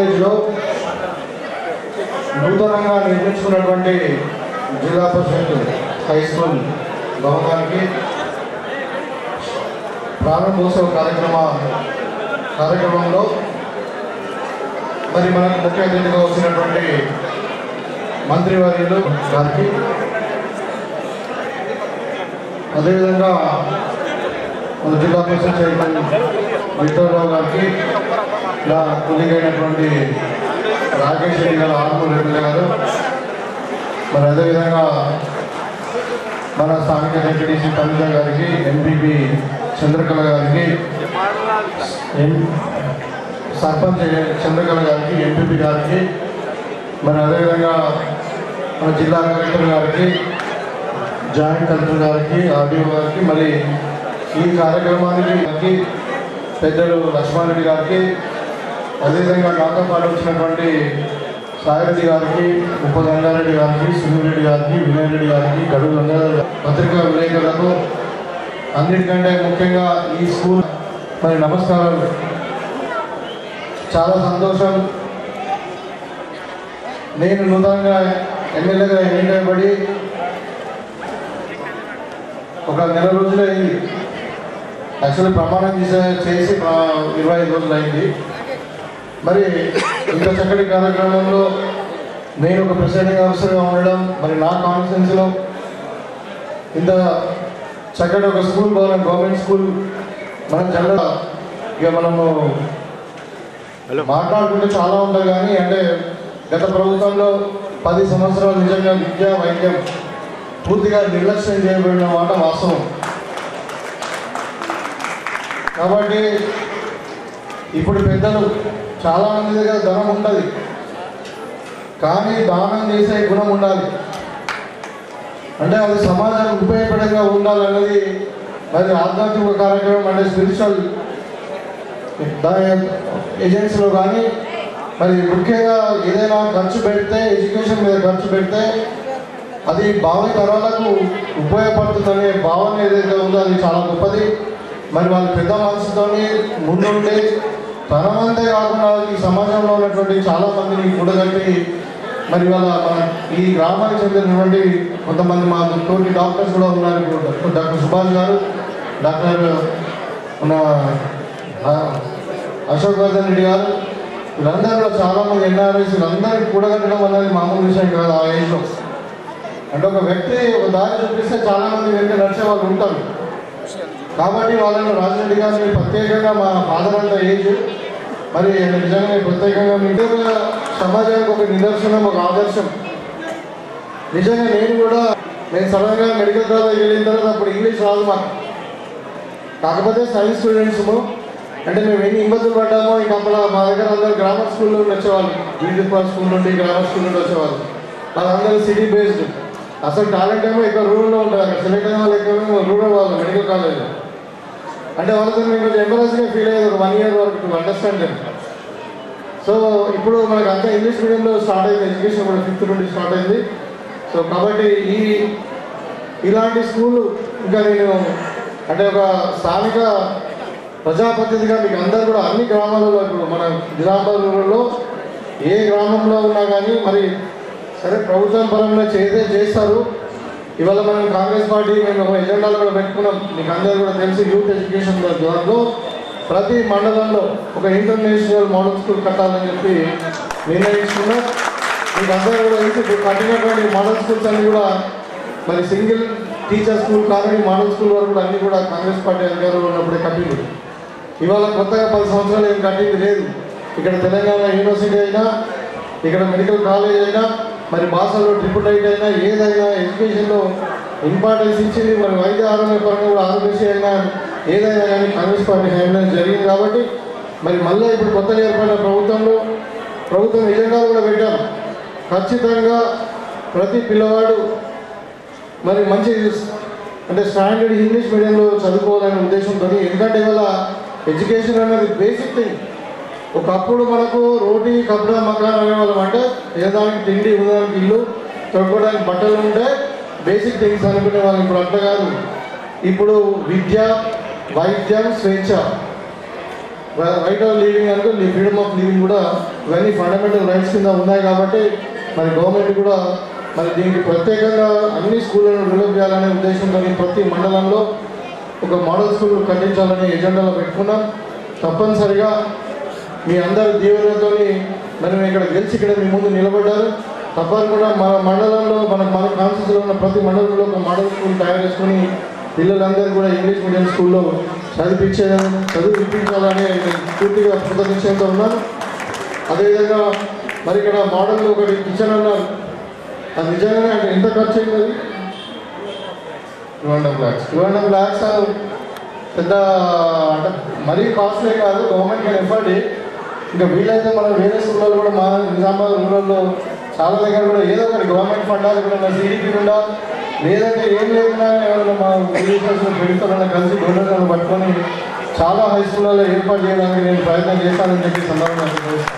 కాలేజీలో నూతనంగా నిర్మించుకున్నటువంటి జిల్లా పరిషత్ హై స్కూల్ భవనానికి ప్రారంభోత్సవ కార్యక్రమ కార్యక్రమంలో మరి మనకు ముఖ్య అతిథిగా వచ్చినటువంటి మంత్రివర్యులు గారికి అదేవిధంగా మన జిల్లా పరిషత్ చైర్మన్ విఠలరావు గారికి నా కొలిగైనటువంటి రాకేష్ రెడ్డి గారు ఆర్మూర్ రెడ్డి గారు మరి అదేవిధంగా మన స్థానిక డిప్యూటీసీ తమిళ గారికి ఎంపీపీ చంద్రకళ గారికి ఎం- సర్పంచ్ చంద్రకళ గారికి ఎంపీపీ గారికి మరి అదేవిధంగా మన జిల్లా కలెక్టర్ గారికి జాయింట్ కలెక్టర్ గారికి ఆర్డీఓ గారికి మరి ఈ కార్యక్రమానికి పెద్దలు లక్ష్మారెడ్డి గారికి అదేవిధంగా నాతో పాటు వచ్చినటువంటి సాయిరెడ్డి గారికి ఉప గంగారెడ్డి గారికి సునీరెడ్డి గారికి వినయ్ రెడ్డి గారికి గడువు గంగాధర్ గారికి, పత్రికా విలేకరులకు అన్నిటికంటే ముఖ్యంగా ఈ స్కూల్ మరి నమస్కారాలు చాలా సంతోషం నేను నూతనంగా ఎమ్మెల్యేగా ఎన్నికబడి ఒక నెల రోజులు అయింది యాక్చువల్లీ ప్రమాణం చేసే చేసి ప్ర- ఇరవై ఐదు రోజులు అయింది మరి ఇంత చక్కటి కార్యక్రమంలో నేను ఒక ప్రెసిడెంట్ ఆఫీసర్గా ఉండడం మరి నా కాన్ఫిడెన్స్లో ఇంత చక్కటి ఒక స్కూల్ భవనం గవర్నమెంట్ స్కూల్ మనం చల్ల ఇక మనము మాట్లాడుకుంటే చాలా ఉంటుంది కానీ అంటే గత ప్రభుత్వంలో పది సంవత్సరాలు నిజంగా విద్య వైద్యం పూర్తిగా నిర్లక్ష్యం చేయబడిన మాట వాస్తవం కాబట్టి ఇప్పుడు పెద్దలు చాలా మంది దగ్గర ధనం ఉంటుంది కానీ దానం చేసే గుణం ఉండాలి అంటే అది సమాజానికి ఉపయోగపడంగా ఉండాలన్నది మరి ఆధ్యాత్మిక కార్యక్రమం అంటే స్పిరిచువల్ దాని ఏజెన్సీలో కానీ మరి ముఖ్యంగా ఏదైనా ఖర్చు పెడితే ఎడ్యుకేషన్ మీద ఖర్చు పెడితే అది భావి తరాలకు ఉపయోగపడుతుందనే భావన ఏదైతే ఉందో అది చాలా గొప్పది మరి వాళ్ళు పెద్ద మనసుతోని ముందుండి తనమంతే కాకుండా ఈ సమాజంలో ఉన్నటువంటి చాలా మందిని కూడగట్టి మరి వాళ్ళ మన ఈ గ్రామానికి చెందినటువంటి కొంతమంది మా తోటి డాక్టర్స్ కూడా ఉన్నారు ఇప్పుడు డాక్టర్ సుభాష్ గారు డాక్టర్ మన ఆ, అశోక్ వర్ధన్ రెడ్డి గారు వీళ్ళందరూ కూడా చాలా మంది ఎన్ఆర్ఎస్ వీళ్ళందరినీ కూడగట్టడం అనేది మామూలు విషయం కాదు ఆ ఏజ్లో అంటే ఒక వ్యక్తి ఒక దారి చూపిస్తే చాలా మంది వెంట నడిచే వాళ్ళు ఉంటారు కాబట్టి వాళ్ళని రాజరెడ్డి గారిని ప్రత్యేకంగా మా ఫాదర్ అంత ఏజ్ మరి నిజంగా ప్రత్యేకంగా మీ ఇంటర్ సమాజానికి ఒక నిదర్శనం ఒక ఆదర్శం నిజంగా నేను కూడా నేను సడన్గా మెడికల్ కాలేజ్ వెళ్ళిన తర్వాత అప్పుడు ఇంగ్లీష్ రాదు మాకు కాకపోతే సైన్స్ స్టూడెంట్స్ అంటే మేము ఎన్ని ఇబ్బందులు పడ్డామో ఇంకా అప్పుడు మా దగ్గర అందరు గ్రామర్ స్కూల్ నుండి వచ్చేవాళ్ళు బ్యూటిఫుల్ స్కూల్ నుండి గ్రామర్ స్కూల్ నుండి వచ్చేవాళ్ళు వాళ్ళందరూ సిటీ బేస్డ్ అసలు టాలెంట్ ఏమో ఇక్కడ రూరల్లో ఉంటుంది అక్కడ సెలెక్ట్ అయిన వాళ్ళు ఎక్కువ రూరల్ వాళ్ళు మెడికల్ కాలేజ్ అంటే వాళ్ళతో మేము కొంచెం ఎంబరస్గా ఫీల్ అయ్యేది ఒక వన్ ఇయర్ వరకు టు అండర్స్టాండ్ సో ఇప్పుడు మనకు అంతా ఇంగ్లీష్ మీడియంలో స్టార్ట్ అయింది ఎడ్యుకేషన్ కూడా ఫిఫ్త్ నుండి స్టార్ట్ అయింది సో కాబట్టి ఈ ఇలాంటి స్కూల్ ఇంకా నేను అంటే ఒక స్థానిక ప్రజాప్రతినిధిగా మీకు అందరు కూడా అన్ని గ్రామాలలో ఇప్పుడు మన నిజామాబాద్ రూరల్లో ఏ గ్రామంలో ఉన్నా కానీ మరి సరే ప్రభుత్వం పరంగా చేదే చేస్తారు ఇవాళ మనం కాంగ్రెస్ పార్టీ మేము ఒక ఎజెండాలు కూడా పెట్టుకున్నాం మీకు అందరూ కూడా తెలిసి యూత్ ఎడ్యుకేషన్ దాంట్లో ప్రతి మండలంలో ఒక ఇంటర్నేషనల్ మోడల్ స్కూల్ కట్టాలని చెప్పి నిర్ణయించుకున్నాం మీకు అందరూ కూడా తెలిసి ఇప్పుడు కట్టినటువంటి మోడల్ స్కూల్స్ అన్ని కూడా మరి సింగిల్ టీచర్ స్కూల్ కానీ మోడల్ స్కూల్ వరకు కూడా అన్ని కూడా కాంగ్రెస్ పార్టీ అధికారంలో ఉన్నప్పుడే కట్టింది ఇవాళ కొత్తగా పది సంవత్సరాలు ఏం కట్టింది లేదు ఇక్కడ తెలంగాణ యూనివర్సిటీ అయినా ఇక్కడ మెడికల్ కాలేజ్ అయినా మరి భాషలో ట్రిపుల్ ఐట్ అయినా ఏదైనా ఎడ్యుకేషన్లో ఇంపార్టెన్స్ ఇచ్చింది మరి వైద్య ఆరోగ్య పరంగా కూడా ఆరోగ్యశ్రీ అయినా ఏదైనా కానీ కాంగ్రెస్ పార్టీ హయాంలో జరిగింది కాబట్టి మరి మళ్ళీ ఇప్పుడు కొత్తగా ఏర్పడిన ప్రభుత్వంలో ప్రభుత్వం ఎజెండాలు కూడా పెట్టాం ఖచ్చితంగా ప్రతి పిల్లవాడు మరి మంచి అంటే స్టాండర్డ్ ఇంగ్లీష్ మీడియంలో చదువుకోవాలనే ఉద్దేశంతో ఎందుకంటే ఇవాళ ఎడ్యుకేషన్ అనేది బేసిక్ థింగ్ ఒకప్పుడు మనకు రోటీ కబ్డా మకాన్ అనేవాళ్ళం అంటే ఏదానికి తిండి ఉదానికి ఇల్లు తొడుకోవడానికి బట్టలు ఉంటే బేసిక్ థింగ్స్ అనుకునే వాళ్ళు ఇప్పుడు అట్లా కాదు ఇప్పుడు విద్య వైద్యం స్వేచ్ఛ రైట్ ఆఫ్ లీవింగ్ అంటే నీ ఫ్రీడమ్ ఆఫ్ లీవింగ్ కూడా ఇవన్నీ ఫండమెంటల్ రైట్స్ కింద ఉన్నాయి కాబట్టి మరి గవర్నమెంట్ కూడా మరి దీనికి ప్రత్యేకంగా అన్ని స్కూళ్ళను డెవలప్ చేయాలనే ఉద్దేశంతో ప్రతి మండలంలో ఒక మోడల్ స్కూల్ కట్టించాలని ఎజెండాలో పెట్టుకున్నాం తప్పనిసరిగా మీ అందరి దీవెనతో మరి మేము ఇక్కడ గెలిచి ఇక్కడ మీ ముందు నిలబడ్డారు తప్పకుండా మన మండలంలో మన మన కాన్స్టిట్యూన్సీలో ఉన్న ప్రతి మండలంలో ఒక మోడల్ స్కూల్ తయారు చేసుకుని పిల్లలందరూ కూడా ఇంగ్లీష్ మీడియం స్కూల్లో చదివించే చదివించాలని నేను పూర్తిగా కృత నిశ్చయంతో ఉన్నాను అదేవిధంగా మరి ఇక్కడ మోడల్ ఒకటి కిచెన్ అన్నారు అది నిజంగానే అంటే ఎంత ఖర్చు అయింది అది two and half lakhs two and half lakhs పెద్ద అంటే మరీ కాస్ట్లీ కాదు గవర్నమెంట్ కెన్ ఎఫర్డ్ ఇంకా వీలైతే మనం వేరే స్కూళ్ళలో కూడా మా నిజామాబాద్ రూరల్లో చాలా దగ్గర కూడా ఏదో ఒకటి గవర్నమెంట్ ఫండాలు కూడా సిడిపి ఉండా లేదంటే ఏం లేకుండా ఎవరైనా మా టీచర్స్ పెడుతున్నా కలిసి డోనర్లను పట్టుకొని చాలా హై స్కూళ్ళలో ఏర్పాటు చేయడానికి నేను ప్రయత్నం చేస్తానని చెప్పి సందర్భంగా తెలియజేస్తాను.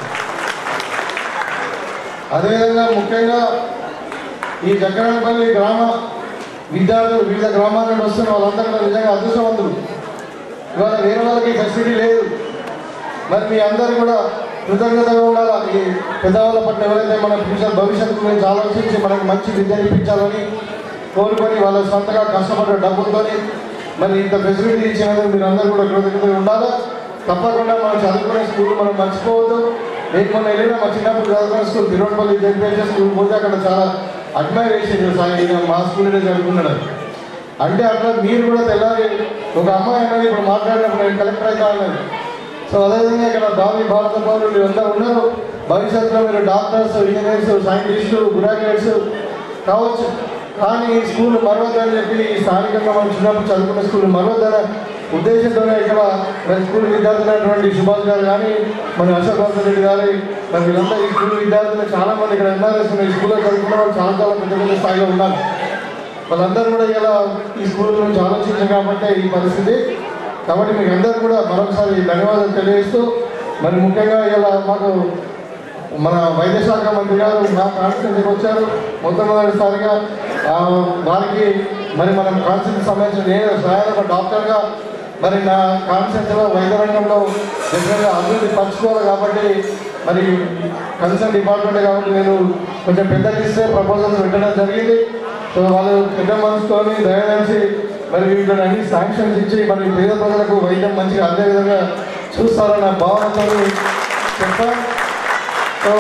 అదేవిధంగా ముఖ్యంగా ఈ జగ్గరాయపల్లి గ్రామ విద్యార్థులు వివిధ గ్రామాల నుండి వస్తున్న వాళ్ళందరూ కూడా నిజంగా అదృష్టవంతులు ఇవాళ వేరే వాళ్ళకి ఫెసిలిటీ లేదు మరి మీ అందరూ కూడా కృతజ్ఞతగా ఉండాలా ఈ పెద్దవాళ్ళ పట్ల ఎవరైతే మన ఫ్యూచర్ భవిష్యత్తు గురించి ఆలోచించి మనకి మంచి విద్య ఇప్పించాలని కోరుకొని వాళ్ళ సొంతగా కష్టపడ్డ డబ్బులతోని మరి ఇంత ఫెసిలిటీ ఇచ్చినందుకు మీరు అందరూ కూడా కృతజ్ఞతగా ఉండాలా తప్పకుండా మనం చదువుకునే స్కూల్ మనం మర్చిపోవద్దు నేను మొన్న వెళ్ళిన మా చిన్నప్పుడు చదువుకునే స్కూల్ తిరువనపల్లి జడ్పీహెచ్ఎస్ స్కూల్ పోతే అక్కడ చాలా అడ్మైర్ చేసింది సార్ ఈయన మా స్కూల్లో చదువుకున్నాడు అని. అంటే అట్లా మీరు కూడా తెల్లారి ఒక అమ్మాయి అన్నది ఇప్పుడు మాట్లాడినప్పుడు నేను కలెక్టర్ అవుతా అన్నది సో అదేవిధంగా ఇక్కడ భావి భారత పౌరులు వీళ్ళందరూ ఉన్నారు భవిష్యత్తులో మీరు డాక్టర్స్ ఇంజనీర్స్ సైంటిస్టులు గ్రాడ్యుయేట్స్ కావచ్చు కానీ ఈ స్కూల్ మరవద్దని చెప్పి ఈ స్థానికంగా మనం చిన్నప్పుడు చదువుకున్న స్కూల్ మరవద్దనే ఉద్దేశంతోనే ఇక్కడ మరి స్కూల్ విద్యార్థులైనటువంటి సుభాష్ గారు కానీ మరి అశోక్ వర్ధన్ రెడ్డి గారు మరి వీళ్ళంతా ఈ స్కూల్ విద్యార్థులు చాలా మంది ఇక్కడ ఎన్ఆర్ఎస్ ఈ స్కూల్లో చదువుకున్న వాళ్ళు చాలా చాలా పెద్ద పెద్ద స్థాయిలో ఉన్నారు వాళ్ళందరూ కూడా ఇలా ఈ స్కూల్ గురించి ఆలోచించారు కాబట్టి ఈ పరిస్థితి కాబట్టి మీకు అందరూ కూడా మరొకసారి ధన్యవాదాలు తెలియజేస్తూ మరి ముఖ్యంగా ఇలా మాకు మన వైద్య శాఖ మంత్రి గారు మా కాన్స్టిట్యూన్సీకి వచ్చారు మొట్టమొదటిసారిగా ఆ, వారికి మరి మనం కాన్స్టిట్యూన్సీ సంబంధించిన నేను స్వయాన ఒక డాక్టర్గా మరి నా కాన్స్టిట్యూన్సీలో వైద్య రంగంలో డెఫినెట్గా అభివృద్ధి పరచుకోవాలి కాబట్టి మరి కన్సర్న్ డిపార్ట్మెంట్ కాబట్టి నేను కొంచెం పెద్ద ఇస్తే ప్రపోజల్స్ పెట్టడం జరిగింది సో వాళ్ళు పెద్ద మనసుతోని దయచేసి మరి వీటిని అన్ని శాంక్షన్స్ ఇచ్చి మరి పేద ప్రజలకు వైద్యం మంచిగా అదే విధంగా చూస్తారన్న భావనతో చెప్పాను సో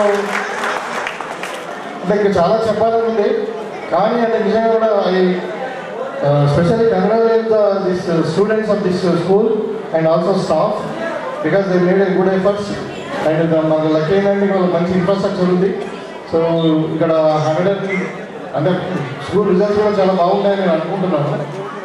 అంటే ఇంకా చాలా చెప్పాలని ఉంది కానీ అంటే నిజంగా కూడా I specially congratulate this students of this school and also staff because they made a good efforts and మాకు లక్కీ ఏంటంటే వాళ్ళ మంచి ఇన్ఫ్రాస్ట్రక్చర్ ఉంది సో ఇక్కడ హండ్రెడ్ అంటే స్కూల్ రిజల్ట్స్ కూడా చాలా బాగుంటాయని నేను అనుకుంటున్నాను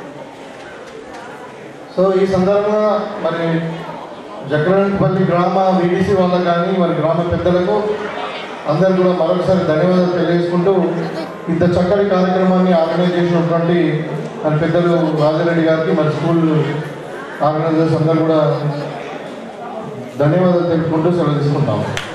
సో ఈ సందర్భంగా మరి జక్రపల్లి గ్రామ వీడీసీ వాళ్ళకు కానీ మరి గ్రామ పెద్దలకు అందరు కూడా మరొకసారి ధన్యవాదాలు తెలియజేసుకుంటూ ఇంత చక్కటి కార్యక్రమాన్ని ఆర్గనైజ్ చేసినటువంటి మరి పెద్దలు రాజారెడ్డి గారికి మరి స్కూల్ ఆర్గనైజర్స్ అందరూ కూడా ధన్యవాదాలు తెలుపుకుంటూ సెలవు తీసుకుంటాము